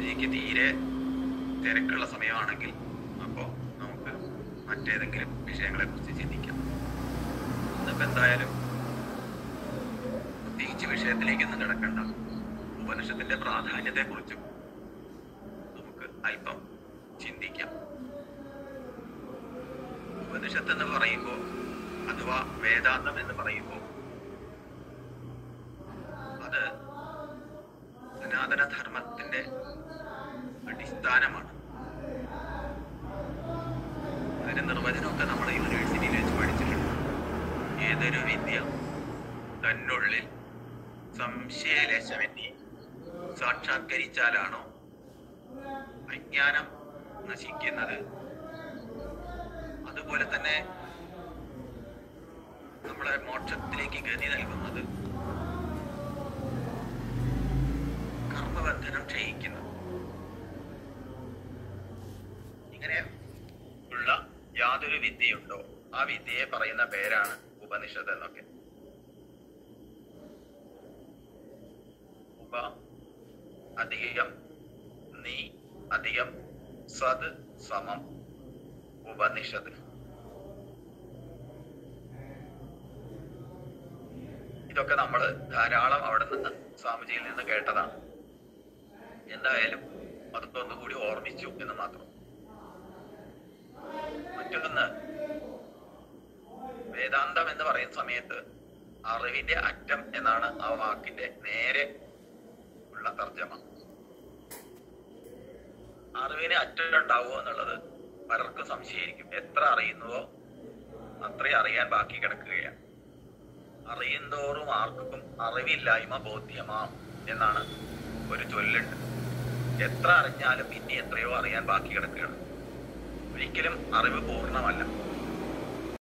എനിക്ക് തീരെ തിരക്കുള്ള സമയമാണെങ്കിൽ അപ്പോൾ നമുക്ക് മറ്റേതെങ്കിലും വിഷയങ്ങളെ കുറിച്ച് ചിന്തിക്കാം ഇന്നിപ്പോ എന്തായാലും പ്രത്യേകിച്ച് വിഷയത്തിലേക്കൊന്നും കിടക്കണ്ട ഉപനിഷത്തിന്റെ പ്രാധാന്യത്തെ കുറിച്ചും നമുക്ക് അല്പം ചിന്തിക്കാം ഉപനിഷത്ത് എന്ന് പറയുമ്പോൾ അഥവാ വേദാന്തം എന്ന് പറയുമ്പോൾ അത് സനാതന ധർമ്മത്തിന്റെ അടിസ്ഥാനമാണ് അതിന്റെ നിർവചനമൊക്കെ നമ്മുടെ യൂണിവേഴ്സിറ്റിയിൽ വെച്ച് പഠിച്ചിട്ടുണ്ട് ഏതൊരു വിദ്യ തന്നുള്ളിൽ സംശയലേശമെത്തി സാക്ഷാത്കരിച്ചാലാണോ അജ്ഞാനം നശിക്കുന്നത് അതുപോലെ തന്നെ നമ്മളെ മോക്ഷത്തിലേക്ക് ഗതി നൽകുന്നത് കർമ്മബന്ധനം ക്ഷയിക്കുന്നത് ഇങ്ങനെ ഉള്ള യാതൊരു വിദ്യയുണ്ടോ ആ വിദ്യയെ പറയുന്ന പേരാണ് ഉപനിഷത്ത് എന്നൊക്കെ ഉപ അധികം നീ അധികം സത് സമം ഉപനിഷത്ത് ഇതൊക്കെ നമ്മൾ ധാരാളം അവിടെ നിന്ന് സ്വാമിജിയിൽ നിന്ന് കേട്ടതാണ് എന്തായാലും അതൊക്കെ ഒന്നുകൂടി ഓർമ്മിച്ചു എന്ന് മാത്രം മറ്റൊന്ന് വേദാന്തം എന്ന് പറയുന്ന സമയത്ത് അറിവിന്റെ അറ്റം എന്നാണ് ആ വാക്കിന്റെ നേരെ ഉള്ള തർജ്ജമ അറിവിന് അറ്റം ഉണ്ടാവുമോ എന്നുള്ളത് പലർക്കും സംശയമായിരിക്കും എത്ര അറിയുന്നുവോ അത്രയും അറിയാൻ ബാക്കി കിടക്കുകയാണ് അറിയുന്തോറും ആർക്കും അറിവില്ലായ്മ ബോധ്യമാം എന്നാണ് ഒരു ചൊല്ലുണ്ട് എത്ര അറിഞ്ഞാലും ഇനി എത്രയോ അറിയാൻ ബാക്കി കിടക്കുകയാണ് ഒരിക്കലും അറിവ് പൂർണ്ണമല്ല